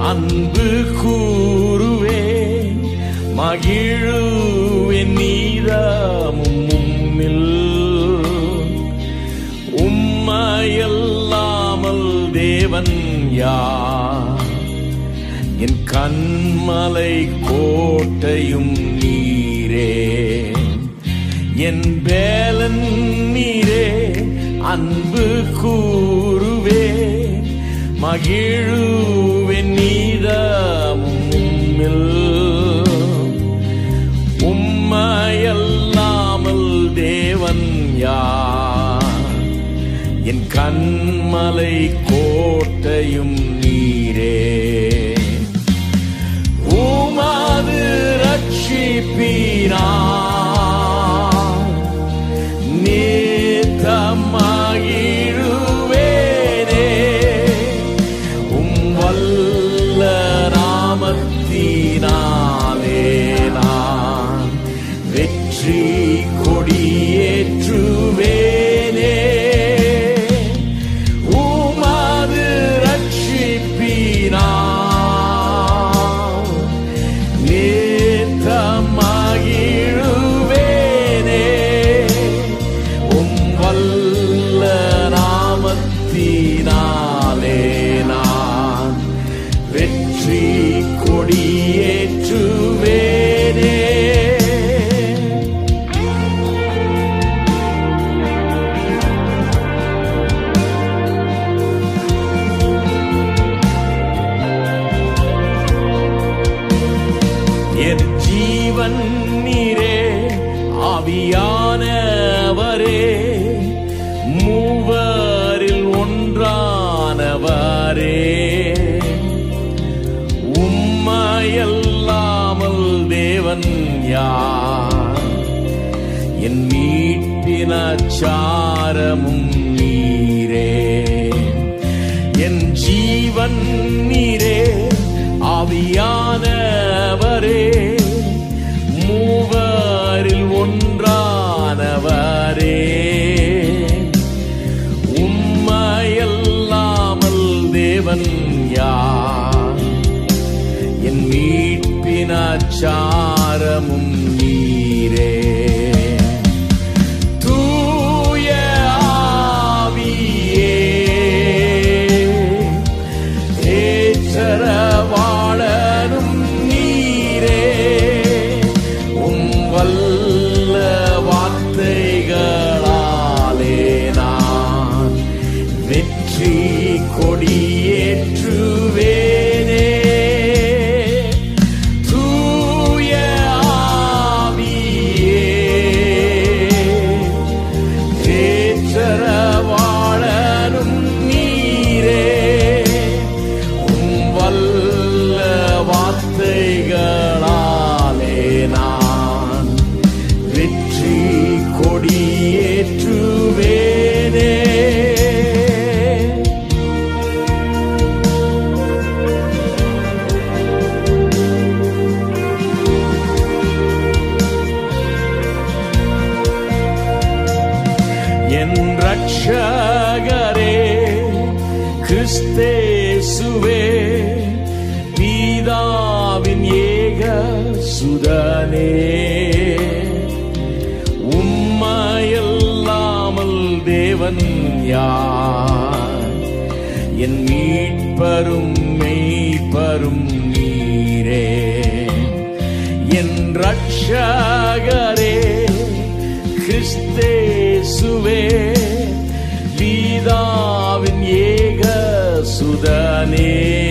அன்பு கூறுவேன் மகிழுவேன் நீதமும் உம்மில் உம்மையல்லாமல் தேவன் யார் என் கண்மலை கோட்டையும் நீரே என் பேலன் நீரே அன்பு கூறுவே மகிழுவே நீதமும்மில் உம்மையல்லாமல் தேவன் யார் என் கண்மலை கோட்டையும் நீரே உமது ரட்சிப்பீரா நீத்தமாகிடுவேனே உம் வல்ல நாமத்தினாலே நான் வெற்றி கொடியேற்றுவேனே உமது ரட்சிப்பீனா நீத்தமாகிடுவேனே உம் வல்ல நாமத்தினாலே நான் வெற்றி கொடியேற்றுவேனே என் ஜீவன் நீரே ஆவியானவரே மூவரில் ஒன்றானவரே உம்மையல்லாமல் தேவன் யார் என் மீட்பின சாரமும் நீரே என் ஜீவன் நீரே ஆவியானவரே மூவரில் ஒன்றானவரே உம்மையல்லாமல் தேவன் யார் என் மீட்பின சாரமும் நீரே தூய ஆவியே ஏற்றரவாளனும் நீரே உம் வல்ல வார்த்தைகளாலே நான் வெற்றி கொடியேற்றுவேனே தூய ஆவியே ஏற்றரவாளனும் நீரே உம் வல்ல வார்த்தைகளாலே நான் வெற்றி கொடியேற்றுவேனே என் ரட்சகரே கிறிஸ்தேசுவே பீதாவின் ஏக சுதனே உம்மையல்லாமல் தேவன் யார் என் மீட்பரும் மெய்ப்பரும் நீரே என் ரட்சகரே கிறிஸ்தேசுவே பீதாவின் ஏக சுதனே